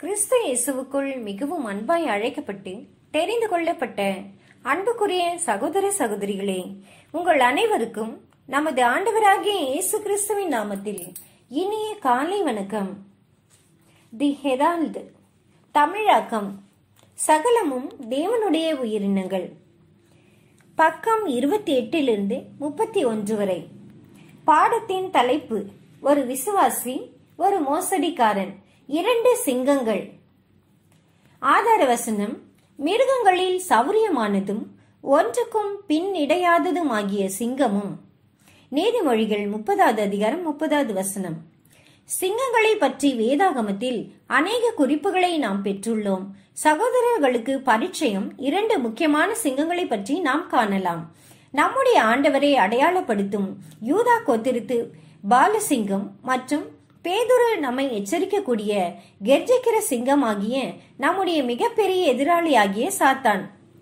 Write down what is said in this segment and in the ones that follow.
கிறிஸ்து இயேசுவுக்குள் மிகவும் அன்பாய் அழைக்கப்பட்டு தெரிந்து கொள்ளப்பட்ட அன்புக்குரிய சகோதர சகோதரிகளே உங்கள் அனைவருக்கும் நமது ஆண்டவராகிய இயேசு கிறிஸ்துவின் நாமத்தில் இனிய காலை வணக்கம் தி ஹெரால்டு தமிழாக்கம் சகலமும் தேவனுடைய உயிரினங்கள் பக்கம் இருபத்தி எட்டிலிருந்து முப்பத்தி ஒன்று வரை பாடத்தின் தலைப்பு ஒரு விசுவாசி ஒரு மோசடிக்காரன் இரண்டு சிங்கங்கள் ஆதார வசனம் மிருகங்களில் சௌரியமானதும் ஒன்றுக்கும் பின் இடையாததுமாகிய சிங்கமும் நீதிமொழிகள் முப்பதாவது அதிகாரம் முப்பதாவது வசனம் சிங்கங்களை பற்றி வேதாகமத்தில் அநேக குறிப்புகளை நாம் பெற்றுள்ளோம் சகோதரர்களுக்கு பரிச்சயம் இரண்டு முக்கியமான சிங்கங்களை பற்றி நாம் காணலாம் நம்முடைய ஆண்டவரை அடையாளப்படுத்தும் யூதா கோத்திருத்து பாலசிங்கம் மற்றும் பேதுரு நம்மை எச்சரிக்கக்கூடிய கெர்ஜிக்கிற சிங்கம் ஆகிய நம்முடைய மிகப்பெரிய எதிராளியாகிய சாத்தான்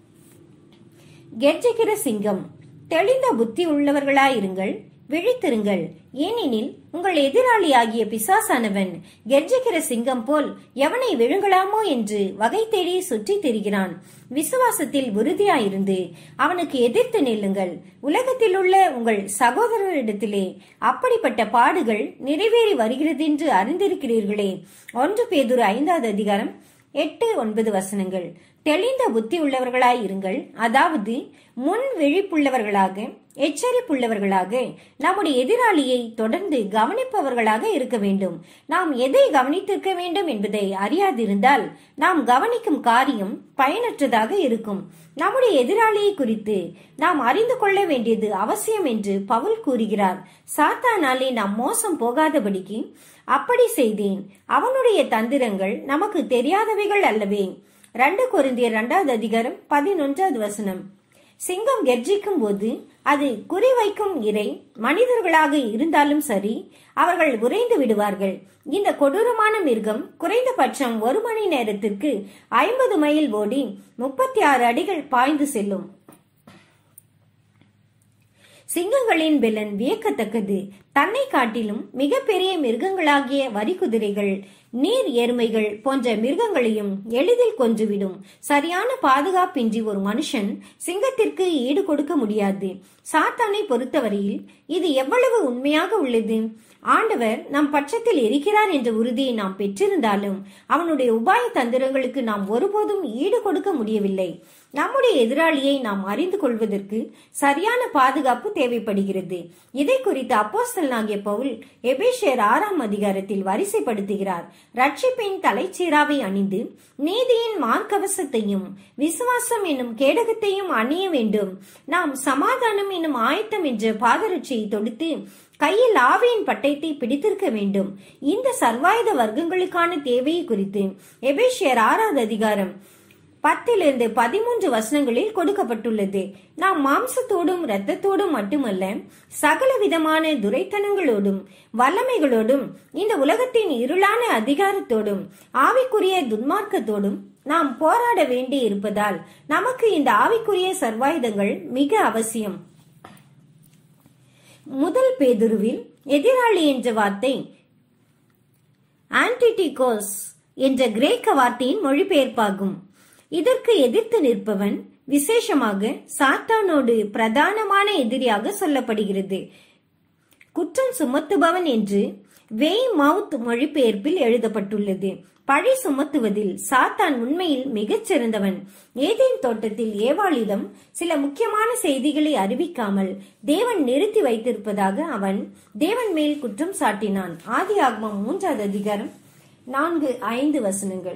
கெர்ஜிக்கிற சிங்கம் தெளிந்த புத்தி உள்ளவர்களாயிருங்கள் விழித்திருங்கள் ஏனெனில் உங்கள் எதிராளியாகிய பிசாசானவன் கெர்ஜிக்கிற சிங்கம் போல் எவனை விழுங்கலாமோ என்று வகை தேடி சுற்றி திரிகிறான் விசுவாசத்தில் உறுதியாயிருந்து அவனுக்கு எதிர்த்து நில்லுங்கள் உலகத்தில் உள்ள உங்கள் சகோதரரிடத்திலே அப்படிப்பட்ட பாடுகள் நிறைவேறி வருகிறதென்று அறிந்திருக்கிறீர்களே ஒன்று பேதுரு ஐந்தாவது அதிகாரம் எட்டு ஒன்பது வசனங்கள் தெளிந்த புத்தி உள்ளவர்களாய் இருங்கள் அதாவது முன் விழிப்புள்ளவர்களாக எச்சரிப்புள்ளவர்களாக நம்முடைய எதிராளியை தொடர்ந்து கவனிப்பவர்களாக இருக்க வேண்டும் நாம் எதை கவனித்திருக்க வேண்டும் என்பதை அறியாதிருந்தால் நாம் கவனிக்கும் காரியம் பயனற்றதாக இருக்கும் நம்முடைய எதிராளியை குறித்து நாம் அறிந்து கொள்ள வேண்டியது அவசியம் என்று பவுல் கூறுகிறார் சாத்தானாலே நாம் மோசம் போகாதபடிக்கு அப்படி செய்தேன் அவனுடைய தந்திரங்கள் நமக்கு தெரியாதவைகள் அல்லவே ரெண்டு கொரிந்தியர் இரண்டாவது அதிகாரம் பதினொன்றாவது வசனம் சிங்கம் கெர்ஜிக்கும் போது அது குறிவைக்கும் இறை மனிதர்களாக இருந்தாலும் சரி அவர்கள் உறைந்து விடுவார்கள் இந்த கொடூரமான மிருகம் குறைந்தபட்சம் ஒரு மணி நேரத்திற்கு ஐம்பது மைல் ஓடி முப்பத்தி ஆறு அடிகள் பாய்ந்து செல்லும் சிங்கங்களின் பெலன் வியக்கத்தக்கது தன்னை காட்டிலும் மிகப்பெரிய மிருகங்களாகிய வரிக்குதிரைகள் நீர் எருமைகள் போன்ற மிருகங்களையும் எளிதில் கொன்றுவிடும் சரியான பாதுகாப்பின்றி ஒரு மனுஷன் சிங்கத்திற்கு ஈடு கொடுக்க முடியாது சாத்தானை பொறுத்தவரையில் இது எவ்வளவு உண்மையாக உள்ளது ஆண்டவர் நம் பட்சத்தில் இருக்கிறார் என்ற உறுதியை நாம் பெற்றிருந்தாலும் அவனுடைய உபாய தந்திரங்களுக்கு நாம் ஒருபோதும் ஈடு கொடுக்க முடியவில்லை நம்முடைய எதிராளியை நாம் அறிந்து கொள்வதற்கு சரியான பாதுகாப்பு தேவைப்படுகிறது இதை குறித்து அப்போஸ்தலனாகிய பவுல் எபேஷியர் ஆறாம் அதிகாரத்தில் வரிசைப்படுத்துகிறார் ரட்சிப்பின் தலைச்சீராவை அணிந்து நீதியின் மார்க்கவசத்தையும் விசுவாசம் என்னும் கேடகத்தையும் அணிய வேண்டும் நாம் சமாதானம் என்னும் ஆயத்தம் என்ற பாதரட்சியை தொடுத்து கையில் ஆவியின் பட்டயத்தை பிடித்திருக்க வேண்டும் இந்த சர்வாயுத வர்க்கங்களுக்கான தேவையை குறித்து எபேஷியர் ஆறாவது அதிகாரம் பத்திலிருந்து பதிமூன்று வசனங்களில் கொடுக்கப்பட்டுள்ளது நாம் மாம்சத்தோடும் இரத்தத்தோடும் மட்டுமல்ல சகல விதமான துரைத்தனங்களோடும் வல்லமைகளோடும் இந்த உலகத்தின் இருளான அதிகாரத்தோடும் ஆவிக்குரிய துன்மார்க்கத்தோடும் நாம் போராட வேண்டி இருப்பதால் நமக்கு இந்த ஆவிக்குரிய சர்வாயுதங்கள் மிக அவசியம் முதல் பேதுருவில் எதிராளி என்ற வார்த்தை ஆன்டிடிகோஸ் என்ற கிரேக்க வார்த்தையின் மொழிபெயர்ப்பாகும் இதற்கு எதிர்த்து நிற்பவன் விசேஷமாக சாத்தானோடு பிரதானமான எதிரியாக சொல்லப்படுகிறது குற்றம் சுமத்துபவன் என்று வெய் மவுத் மொழிபெயர்ப்பில் எழுதப்பட்டுள்ளது பழி சுமத்துவதில் சாத்தான் உண்மையில் மிகச் சிறந்தவன் ஏதேன் தோட்டத்தில் ஏவாளிடம் சில முக்கியமான செய்திகளை அறிவிக்காமல் தேவன் நிறுத்தி வைத்திருப்பதாக அவன் தேவன் மேல் குற்றம் சாட்டினான் ஆதி ஆகமம் மூன்றாவது அதிகாரம் நான்கு ஐந்து வசனங்கள்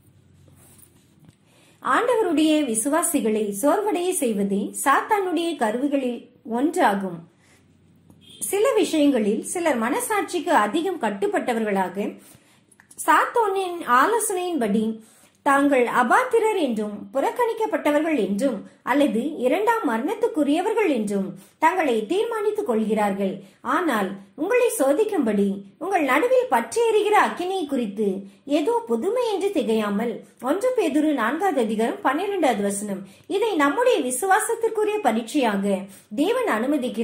ஆண்டவருடைய விசுவாசிகளை சோர்வடைய செய்வதே சாத்தானுடைய கருவிகளில் ஒன்றாகும் சில விஷயங்களில் சிலர் மனசாட்சிக்கு அதிகம் கட்டுப்பட்டவர்களாக சாத்தோனின் ஆலோசனையின்படி தாங்கள் அபாத்திரர் என்றும் புறக்கணிக்கப்பட்டவர்கள் என்றும் அல்லது இரண்டாம் மரணத்துக்குரியவர்கள் என்றும் தங்களை தீர்மானித்துக் கொள்கிறார்கள் ஆனால் உங்களை சோதிக்கும்படி உங்கள் நடுவில் பற்றி எறிகிற அக்கினியை குறித்து ஏதோ புதுமை என்று திகையாமல் ஒன்று பேதுரு நான்காவது அதிகாரம் பன்னிரெண்டாவது வசனம் இதை நம்முடைய விசுவாசத்திற்குரிய பரீட்சையாக தேவன் அனுமதிக்கிறார்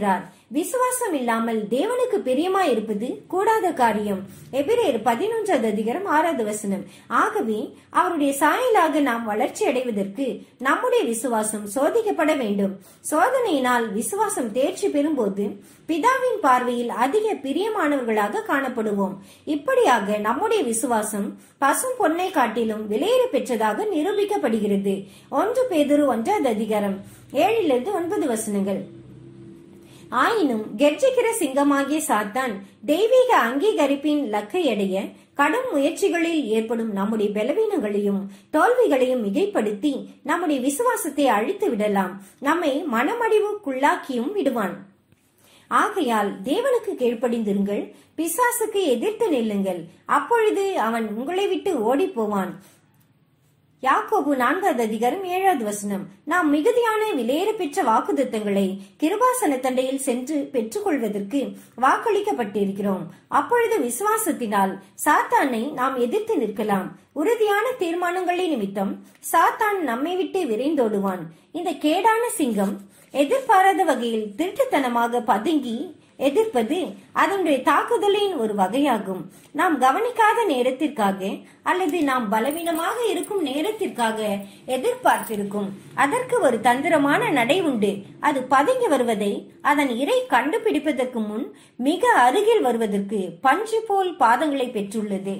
விசுவாசம் இல்லாமல் தேவனுக்கு பிரியமா இருப்பது கூடாத காரியம் எபிரேயர் பதினொன்றாவது அதிகாரம் ஆறாவது வசனம் ஆகவே அவருடைய சாயலாக நாம் வளர்ச்சி அடைவதற்கு நம்முடைய விசுவாசம் சோதிக்கப்பட வேண்டும் சோதனையினால் விசுவாசம் தேர்ச்சி பெறும்போது பிதாவின் பார்வையில் அதிக பிரியமானவர்களாக காணப்படுவோம் இப்படியாக நம்முடைய விசுவாசம் பசும் பொன்னை காட்டிலும் விலையேற பெற்றதாக நிரூபிக்கப்படுகிறது ஒன்று பேதுரு ஒன்றாவது அதிகாரம் ஏழிலிருந்து ஒன்பது வசனங்கள் ஆயினும் கெர்ஜிக்கிற சிங்கமாகிய சாத்தான் தெய்வீக அங்கீகரிப்பின் லக்கை அடைய கடும் முயற்சிகளில் ஏற்படும் நம்முடைய பலவீனங்களையும் தோல்விகளையும் மிகைப்படுத்தி நம்முடைய விசுவாசத்தை அழித்து விடலாம் நம்மை மனமடிவுக்குள்ளாக்கியும் விடுவான் ஆகையால் தேவனுக்கு கீழ்ப்படிந்திருங்கள் பிசாசுக்கு எதிர்த்து நில்லுங்கள் அப்பொழுது அவன் உங்களை விட்டு ஓடிப் போவான் யாக்கோபு நான்காவது அதிகாரம் ஏழாவது வசனம் நாம் மிகுதியான விலையேற பெற்ற வாக்குத்தங்களை கிருபாசன தண்டையில் சென்று பெற்றுக்கொள்வதற்கு வாக்களிக்கப்பட்டிருக்கிறோம் அப்பொழுது விசுவாசத்தினால் சாத்தானை நாம் எதிர்த்து நிற்கலாம் உறுதியான தீர்மானங்களின் நிமித்தம் சாத்தான் நம்மை விட்டு விரைந்தோடுவான் இந்த கேடான சிங்கம் எதிர்பாராத வகையில் திருட்டுத்தனமாக பதுங்கி எதிர்ப்பது அதனுடைய தாக்குதலின் ஒரு வகையாகும் நாம் கவனிக்காத நேரத்திற்காக அல்லது நாம் பலவீனமாக இருக்கும் நேரத்திற்காக எதிர்பார்த்திருக்கும் அதற்கு ஒரு தந்திரமான நடை உண்டு அது பதுங்கி வருவதை அதன் இறை கண்டுபிடிப்பதற்கு முன் மிக அருகில் வருவதற்கு பஞ்சு போல் பாதங்களை பெற்றுள்ளது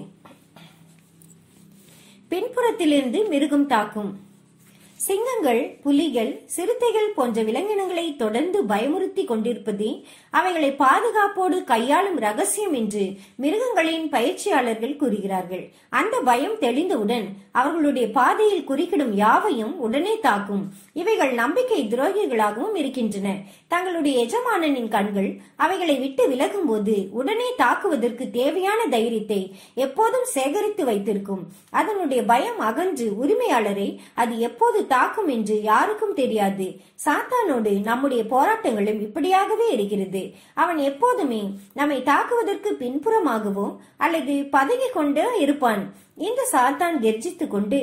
பின்புறத்திலிருந்து மிருகம் தாக்கும் சிங்கங்கள் புலிகள் சிறுத்தைகள் போன்ற விலங்கினங்களை தொடர்ந்து பயமுறுத்தி கொண்டிருப்பதே அவைகளை பாதுகாப்போடு கையாளும் ரகசியம் என்று மிருகங்களின் பயிற்சியாளர்கள் கூறுகிறார்கள் அந்த பயம் தெளிந்தவுடன் அவர்களுடைய பாதையில் குறுக்கிடும் யாவையும் உடனே தாக்கும் இவைகள் நம்பிக்கை துரோகிகளாகவும் இருக்கின்றன தங்களுடைய எஜமானனின் கண்கள் அவைகளை விட்டு விலகும் போது உடனே தாக்குவதற்கு தேவையான தைரியத்தை எப்போதும் சேகரித்து வைத்திருக்கும் அதனுடைய பயம் அகன்று உரிமையாளரை அது எப்போது தாக்கும் என்று யாருக்கும் தெரியாது சாத்தானோடு நம்முடைய போராட்டங்களும் இப்படியாகவே இருக்கிறது அவன் எப்போதுமே நம்மை தாக்குவதற்கு பின்புறமாகவோ அல்லது பதுங்கிக் கொண்டே இருப்பான் இந்த சாத்தான் கெர்ஜித்துக் கொண்டு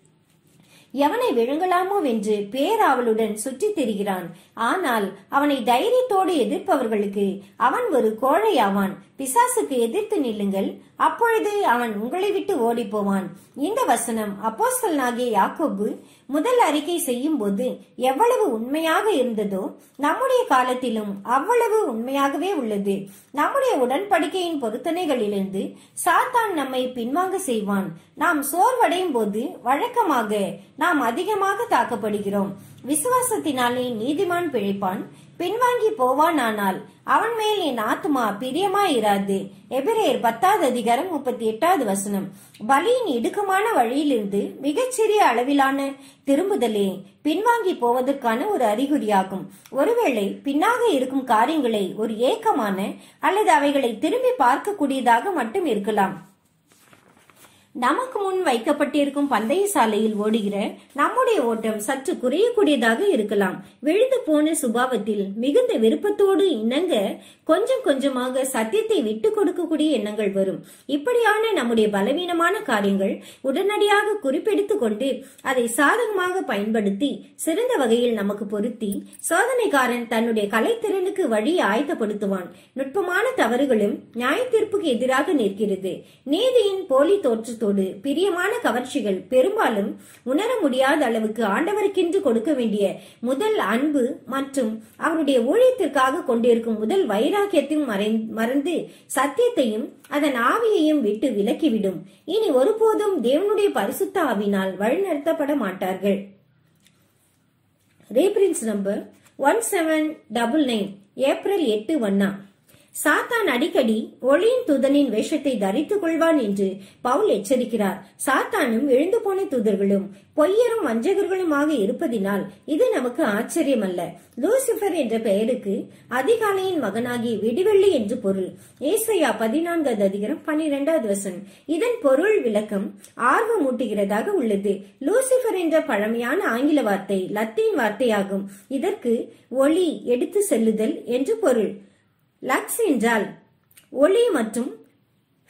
எவனை விழுங்கலாமோ என்று பேராவலுடன் சுற்றித் திரிகிறான் ஆனால் அவனை தைரியத்தோடு எதிர்ப்பவர்களுக்கு அவன் ஒரு கோழையாவான் பிசாசுக்கு எதிர்த்து நில்லுங்கள் அப்பொழுது அவன் உங்களை விட்டு ஓடிப் போவான் இந்த வசனம் அப்போஸ்தலனாகிய யாக்கோபு முதல் அறிக்கை செய்யும் போது எவ்வளவு உண்மையாக இருந்ததோ நம்முடைய காலத்திலும் அவ்வளவு உண்மையாகவே உள்ளது நம்முடைய உடன்படிக்கையின் பொருத்தனைகளிலிருந்து சாத்தான் நம்மை பின்வாங்க செய்வான் நாம் சோர்வடையும் போது வழக்கமாக நாம் அதிகமாக தாக்கப்படுகிறோம் விசுவாசத்தினாலே நீதிமான் பிழைப்பான் பின்வாங்கி போவானானால் அவன் மேல் என் ஆத்மா பிரியமாயிராது எபிரேயர் பத்தாவது அதிகாரம் முப்பத்தி எட்டாவது வசனம் பலியின் இடுக்கமான வழியிலிருந்து மிகச்சிறிய அளவிலான திரும்புதலே பின்வாங்கி போவதற்கான ஒரு அறிகுறியாகும் ஒருவேளை பின்னாக இருக்கும் காரியங்களை ஒரு ஏக்கமான அல்லது அவைகளை திரும்பி பார்க்கக்கூடியதாக மட்டும் இருக்கலாம் நமக்கு முன் வைக்கப்பட்டிருக்கும் பந்தய சாலையில் ஓடுகிற நம்முடைய ஓட்டம் சற்று குறையக்கூடியதாக இருக்கலாம் விழுந்து போன சுபாவத்தில் மிகுந்த விருப்பத்தோடு இணங்க கொஞ்சம் கொஞ்சமாக சத்தியத்தை விட்டு கொடுக்கக்கூடிய எண்ணங்கள் வரும் இப்படியான நம்முடைய பலவீனமான காரியங்கள் உடனடியாக குறிப்பெடுத்து கொண்டு அதை சாதகமாக பயன்படுத்தி சிறந்த வகையில் நமக்கு பொருத்தி சோதனைக்காரன் தன்னுடைய கலைத்திறனுக்கு வழி ஆயத்தப்படுத்துவான் நுட்பமான தவறுகளும் நியாய தீர்ப்புக்கு எதிராக நிற்கிறது நீதியின் போலி தோற்றத்தோடு பிரியமான கவர்ச்சிகள் பெரும்பாலும் உணர முடியாத அளவுக்கு ஆண்டவருக்கென்று கொடுக்க வேண்டிய முதல் அன்பு மற்றும் அவருடைய ஊழியத்திற்காக கொண்டிருக்கும் முதல் வைராக்கியத்தையும் மறை- மறந்து சத்தியத்தையும் அதன் ஆவியையும் விட்டு விலக்கிவிடும் இனி ஒருபோதும் தேவனுடைய பரிசுத்த ஆவினால் வழிநடத்தப்பட மாட்டார்கள் reference number one seven double nine April எட்டு ஒன்னா சாத்தான் அடிக்கடி ஒளியின் தூதனின் வேஷத்தை தரித்துக் கொள்வான் என்று பவுல் எச்சரிக்கிறார் சாத்தானும் எழுந்து போன தூதர்களும் பொய்யரும் வஞ்சகர்களுமாக இருப்பதினால் இது நமக்கு ஆச்சரியமல்ல லூசிபர் என்ற பெயருக்கு அதிகாலையின் மகனாகி விடிவெள்ளி என்று பொருள் ஏசையா பதினான்காவது அதிகாரம் பன்னிரெண்டாவது வசனம் இதன் பொருள் விளக்கம் ஆர்வமூட்டுகிறதாக உள்ளது லூசிபர் என்ற பழமையான ஆங்கில வார்த்தை லத்தீன் வார்த்தையாகும் இதற்கு ஒளி எடுத்து செல்லுதல் என்று பொருள் லக்ஸ் என்றால் ஒளி மற்றும்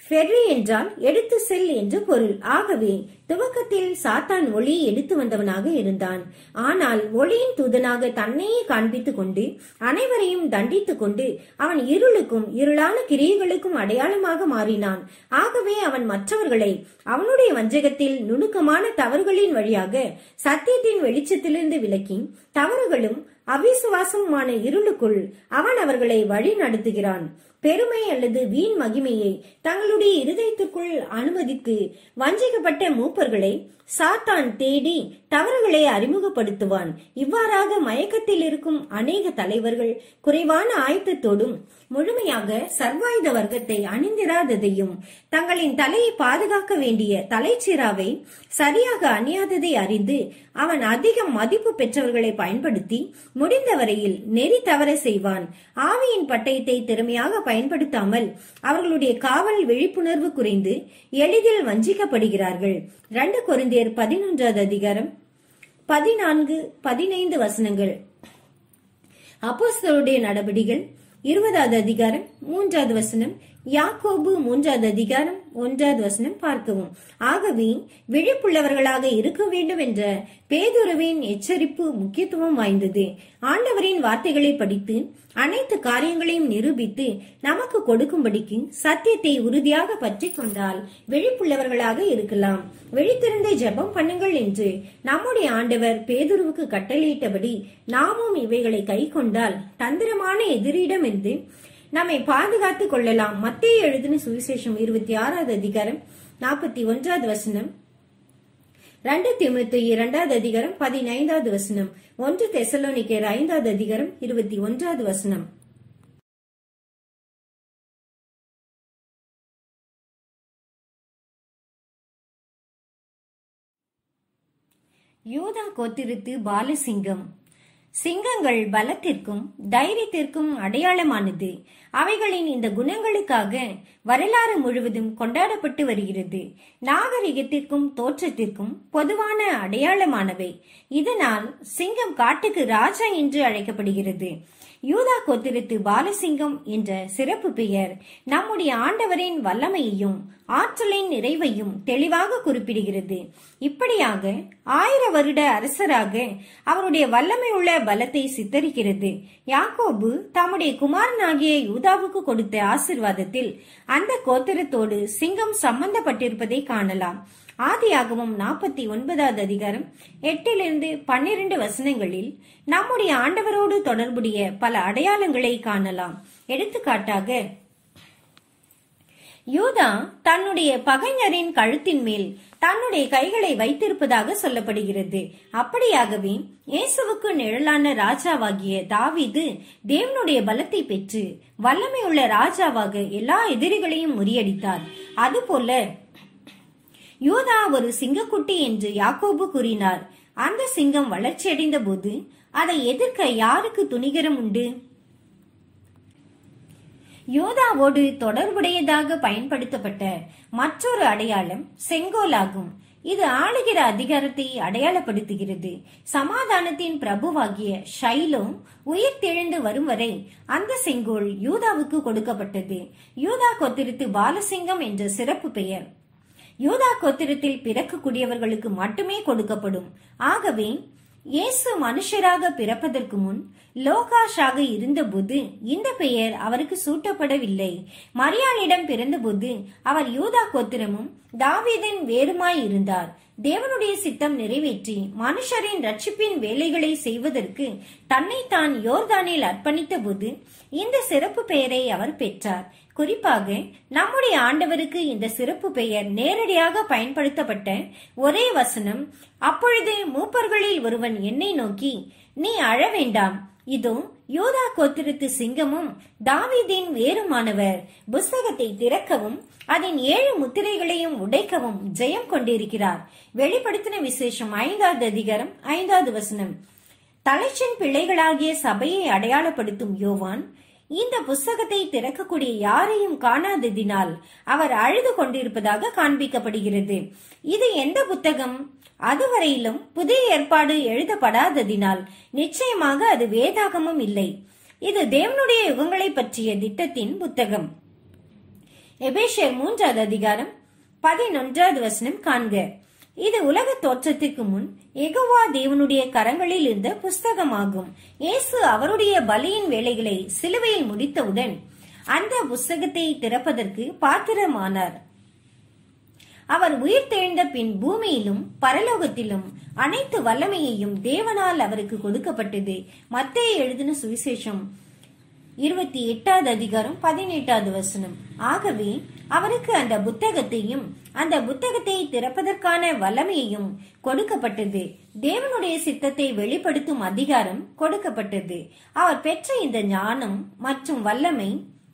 ஃபெர்ரி என்றால் எடுத்து செல் என்று பொருள் ஆகவே துவக்கத்தில் சாத்தான் ஒளி எடுத்து வந்தவனாக இருந்தான் ஆனால் ஒளியின் தூதனாக தன்னையே காண்பித்துக் கொண்டு அனைவரையும் தண்டித்துக் கொண்டு அவன் இருளுக்கும் இருளான கிரியைகளுக்கும் அடையாளமாக மாறினான் ஆகவே அவன் மற்றவர்களை அவனுடைய வஞ்சகத்தில் நுணுக்கமான தவறுகளின் வழியாக சத்தியத்தின் வெளிச்சத்திலிருந்து விலக்கி தவறுகளும் அவிசுவாசமுமான இருளுக்குள் அவன் அவர்களை வழி நடத்துகிறான் பெருமை அல்லது வீண் மகிமையை தங்களுடைய இருதயத்துக்குள் அனுமதித்து வஞ்சிக்கப்பட்ட மூப்பர்களை சாத்தான் தேடி தவறுகளை அறிமுகப்படுத்துவான் இவ்வாறாக மயக்கத்தில் இருக்கும் அநேக தலைவர்கள் குறைவான ஆயத்தத்தோடும் முழுமையாக சர்வாயுத வர்க்கத்தை அணிந்திராததையும் தங்களின் தலையை பாதுகாக்க வேண்டிய தலைச்சீராவை சரியாக அணியாததை அறிந்து அவன் அதிக மதிப்பு பெற்றவர்களை பயன்படுத்தி முடிந்த வரையில் நெறி தவற செய்வான் ஆவியின் பட்டயத்தை திறமையாக பயன்படுத்தாமல் அவர்களுடைய காவல் விழிப்புணர்வு குறைந்து எளிதில் வஞ்சிக்கப்படுகிறார்கள் ரெண்டு கொரிந்தியர் பதினொன்றாவது அதிகாரம் பதினான்கு பதினைந்து வசனங்கள் அப்போஸ்தலருடைய நடவடிகள் இருபதாவது அதிகாரம் மூன்றாவது வசனம் யாக்கோபு மூன்றாவது அதிகாரம் ஒன்றாவது வசனம் பார்க்கவும் ஆகவே விழிப்புள்ளவர்களாக இருக்க வேண்டும் என்ற பேதுருவின் எச்சரிப்பு முக்கியத்துவம் வாய்ந்தது ஆண்டவரின் வார்த்தைகளை படித்து அனைத்து காரியங்களையும் நிரூபித்து நமக்கு கொடுக்கும்படிக்கு சத்தியத்தை உறுதியாக பற்றி கொண்டால் விழிப்புள்ளவர்களாக இருக்கலாம் விழித்திருந்த ஜெபம் பண்ணுங்கள் என்று நம்முடைய ஆண்டவர் பேதுருவுக்கு கட்டளையிட்டபடி நாமும் இவைகளை கை கொண்டால் தந்திரமான எதிரிடம் இருந்து நம்மை பாதுகாத்துக் கொள்ளலாம் மத்திய எழுதின சுவிசேஷம் இருபத்தி ஆறாவது அதிகாரம் நாற்பத்தி ஒன்றாவது வசனம் ரெண்டு திமுத்து இரண்டாவது அதிகாரம் பதினைந்தாவது வசனம் ஒன்று தெசலோனிக்கர் ஐந்தாவது அதிகாரம் இருபத்தி ஒன்றாவது வசனம் யூதா கோத்திருத்து பாலசிங்கம் சிங்கங்கள் பலத்திற்கும் தைரியத்திற்கும் அடையாளமானது அவைகளின் இந்த குணங்களுக்காக வரலாறு முழுவதும் கொண்டாடப்பட்டு வருகிறது நாகரிகத்திற்கும் தோற்றத்திற்கும் பொதுவான அடையாளமானவை இதனால் சிங்கம் காட்டுக்கு ராஜா என்று அழைக்கப்படுகிறது யூதா கோத்திரத்து பாலசிங்கம் என்ற சிறப்பு பெயர் நம்முடைய ஆண்டவரின் வல்லமையையும் ஆற்றலின் நிறைவையும் தெளிவாக குறிப்பிடுகிறது இப்படியாக ஆயிர வருட அரசராக அவருடைய வல்லமை உள்ள பலத்தை சித்தரிக்கிறது யாக்கோபு தம்முடைய குமாரனாகிய யூதாவுக்கு கொடுத்த ஆசிர்வாதத்தில் அந்த கோத்திரத்தோடு சிங்கம் சம்பந்தப்பட்டிருப்பதை காணலாம் ஆதியாகமம் நாற்பத்தி ஒன்பதாவது அதிகாரம் எட்டிலிருந்து பன்னிரண்டு வசனங்களில் நம்முடைய ஆண்டவரோடு தொடர்புடைய பல அடையாளங்களை காணலாம் எடுத்துக்காட்டாக யூதா தன்னுடைய பகைஞரின் கழுத்தின் மேல் தன்னுடைய கைகளை வைத்திருப்பதாக சொல்லப்படுகிறது அப்படியாகவே இயேசுவுக்கு நிழலான ராஜாவாகிய தாவீது தேவனுடைய பலத்தை பெற்று வல்லமையுள்ள ராஜாவாக எல்லா எதிரிகளையும் முறியடித்தார் அதுபோல யூதா ஒரு சிங்கக்குட்டி என்று யாக்கோபு கூறினார் அந்த சிங்கம் வளர்ச்சியடைந்த போது அதை எதிர்க்க யாருக்கு துணிகரம் உண்டு யோதாவோடு தொடர்புடையதாக பயன்படுத்தப்பட்ட மற்றொரு அடையாளம் செங்கோலாகும் இது ஆளுகிற அதிகாரத்தை அடையாளப்படுத்துகிறது சமாதானத்தின் பிரபுவாகிய ஷைலோ உயிர் தெழுந்து வரும் வரை அந்த செங்கோல் யூதாவுக்கு கொடுக்கப்பட்டது யூதா கொத்திருத்து பாலசிங்கம் என்ற சிறப்பு பெயர் யூதா கோத்திரத்தில் பிறக்கக்கூடியவர்களுக்கு மட்டுமே கொடுக்கப்படும் ஆகவே இயேசு மனுஷராக பிறப்பதற்கு முன் லோகாஷாக இருந்தபோது இந்த பெயர் அவருக்கு சூட்டப்படவில்லை மரியாளிடம் பிறந்தபோது அவர் யூதா கோத்திரமும் தாவீதின் வேறுமாய் இருந்தார் தேவனுடைய சித்தம் நிறைவேற்றி மனுஷரின் ரட்சிப்பின் வேலைகளை செய்வதற்கு தன்னைத்தான் யோர்தானில் அர்ப்பணித்த போது இந்த சிறப்பு பெயரை அவர் பெற்றார் குறிப்பாக நம்முடைய ஆண்டவருக்கு இந்த சிறப்பு பெயர் நேரடியாக பயன்படுத்தப்பட்ட ஒரே வசனம் அப்பொழுது மூப்பர்களில் ஒருவன் என்னை நோக்கி நீ அழ வேண்டாம் இதோ யோதா கோத்திரத்து சிங்கமும் தாவீதின் வேறுமானவர் புஸ்தகத்தை திறக்கவும் அதன் ஏழு முத்திரைகளையும் உடைக்கவும் ஜெயம் கொண்டிருக்கிறார் வெளிப்படுத்தின விசேஷம் ஐந்தாவது அதிகாரம் ஐந்தாவது வசனம் தலைச்சின் பிள்ளைகளாகிய சபையை அடையாளப்படுத்தும் யோவான் இந்த புஸ்தகத்தை திறக்கக்கூடிய யாரையும் காணாததினால் அவர் அழுது கொண்டிருப்பதாக காண்பிக்கப்படுகிறது இது எந்த புத்தகம் அதுவரையிலும் புதிய ஏற்பாடு எழுதப்படாததினால் நிச்சயமாக அது வேதாகமும் இல்லை இது தேவனுடைய யுகங்களை பற்றிய திட்டத்தின் புத்தகம் எபேசியர் மூன்றாவது அதிகாரம் பதினொன்றாவது வசனம் காண்க இது உலக தோற்றத்துக்கு முன் எகோவா தேவனுடைய கரங்களில் இருந்த புஸ்தகமாகும் இயேசு அவருடைய பலியின் வேலைகளை சிலுவையில் முடித்தவுடன் அந்த புஸ்தகத்தை திறப்பதற்கு பாத்திரமானார் அவர் உயிர் தெழுந்த பின் பூமியிலும் பரலோகத்திலும் அனைத்து வல்லமையையும் தேவனால் அவருக்கு கொடுக்கப்பட்டது மத்தேயு எழுதின சுவிசேஷம் இருபத்தி எட்டாவது அதிகாரம் பதினெட்டாவது வசனம் ஆகவே அவருக்கு அந்த புத்தகத்தையும் அந்த புத்தகத்தை திறப்பதற்கான வல்லமையையும் கொடுக்கப்பட்டது தேவனுடைய சித்தத்தை வெளிப்படுத்தும் அதிகாரம் கொடுக்கப்பட்டது அவர் பெற்ற இந்த ஞானம் மற்றும் வல்லமை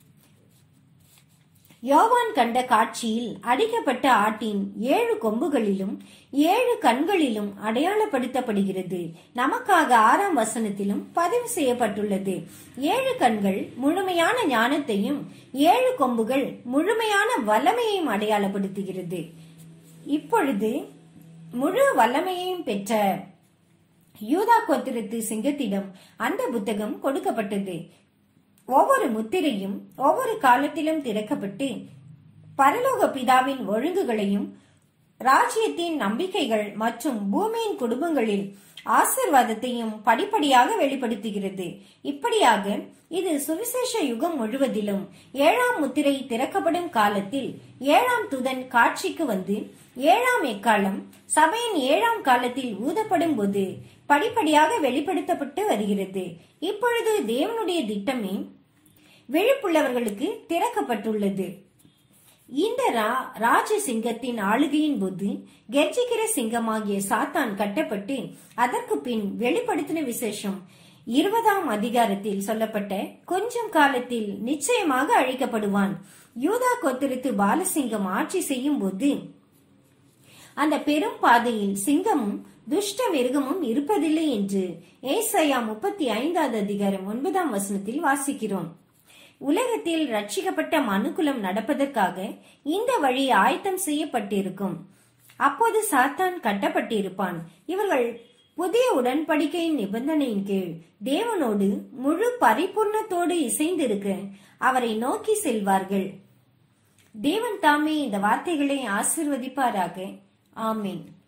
யோவான் கண்ட காட்சியில் அடிக்கப்பட்ட ஆட்டின் ஏழு கொம்புகளிலும் ஏழு கண்களிலும் அடையாளப்படுத்தப்படுகிறது நமக்காக ஆறாம் வசனத்திலும் பதிவு செய்யப்பட்டுள்ளது ஏழு கண்கள் முழுமையான ஞானத்தையும் ஏழு கொம்புகள் முழுமையான வல்லமையையும் அடையாளப்படுத்துகிறது இப்பொழுது முழு வல்லமையையும் பெற்ற யூதா கோத்திரத்து சிங்கத்திடம் அந்த புத்தகம் கொடுக்கப்பட்டது ஒவ்வொரு முத்திரையும் ஒவ்வொரு காலத்திலும் திறக்கப்பட்டு பரலோக பிதாவின் ஒழுங்குகளையும் ராஜ்யத்தின் நம்பிக்கைகள் மற்றும் பூமியின் குடும்பங்களில் ஆசிர்வாதத்தையும் படிப்படியாக வெளிப்படுத்துகிறது இப்படியாக இது சுவிசேஷ யுகம் முழுவதிலும் ஏழாம் முத்திரை திறக்கப்படும் காலத்தில் ஏழாம் துதன் காட்சிக்கு வந்து ஏழாம் எக்காலம் சபையின் ஏழாம் காலத்தில் ஊதப்படும் போது படிப்படியாக வெளிப்படுத்தப்பட்டு வருகிறது இப்பொழுது தேவனுடைய திட்டமே விழிப்புள்ளவர்களுக்கு திறக்கப்பட்டுள்ளது இந்த ரா- ராஜ சிங்கத்தின் ஆளுகையின் போது கெர்ஜிக்கிற சிங்கமாகிய சாத்தான் கட்டப்பட்டு அதற்கு பின் வெளிப்படுத்தின விசேஷம் இருபதாம் அதிகாரத்தில் சொல்லப்பட்ட கொஞ்சம் காலத்தில் நிச்சயமாக அழிக்கப்படுவான் யூதா கோத்திரத்து பாலசிங்கம் ஆட்சி செய்யும் போது அந்த பெரும் பாதையில் சிங்கமும் துஷ்ட மிருகமும் இருப்பதில்லை என்று ஏசாயா முப்பத்தி ஐந்தாவது அதிகாரம் ஒன்பதாம் வசனத்தில் வாசிக்கிறோம் உலகத்தில் ரட்சிக்கப்பட்ட மனுக்குலம் நடப்பதற்காக இந்த வழி ஆயத்தம் செய்யப்பட்டிருக்கும் அப்போது சாத்தான் கட்டப்பட்டிருப்பான் இவர்கள் புதிய உடன்படிக்கையின் நிபந்தனையின் கீழ் தேவனோடு முழு பரிபூர்ணத்தோடு இசைந்திருக்க அவரை நோக்கி செல்வார்கள் தேவன் தாமே இந்த வார்த்தைகளை ஆசிர்வதிப்பாராக ஆமீன்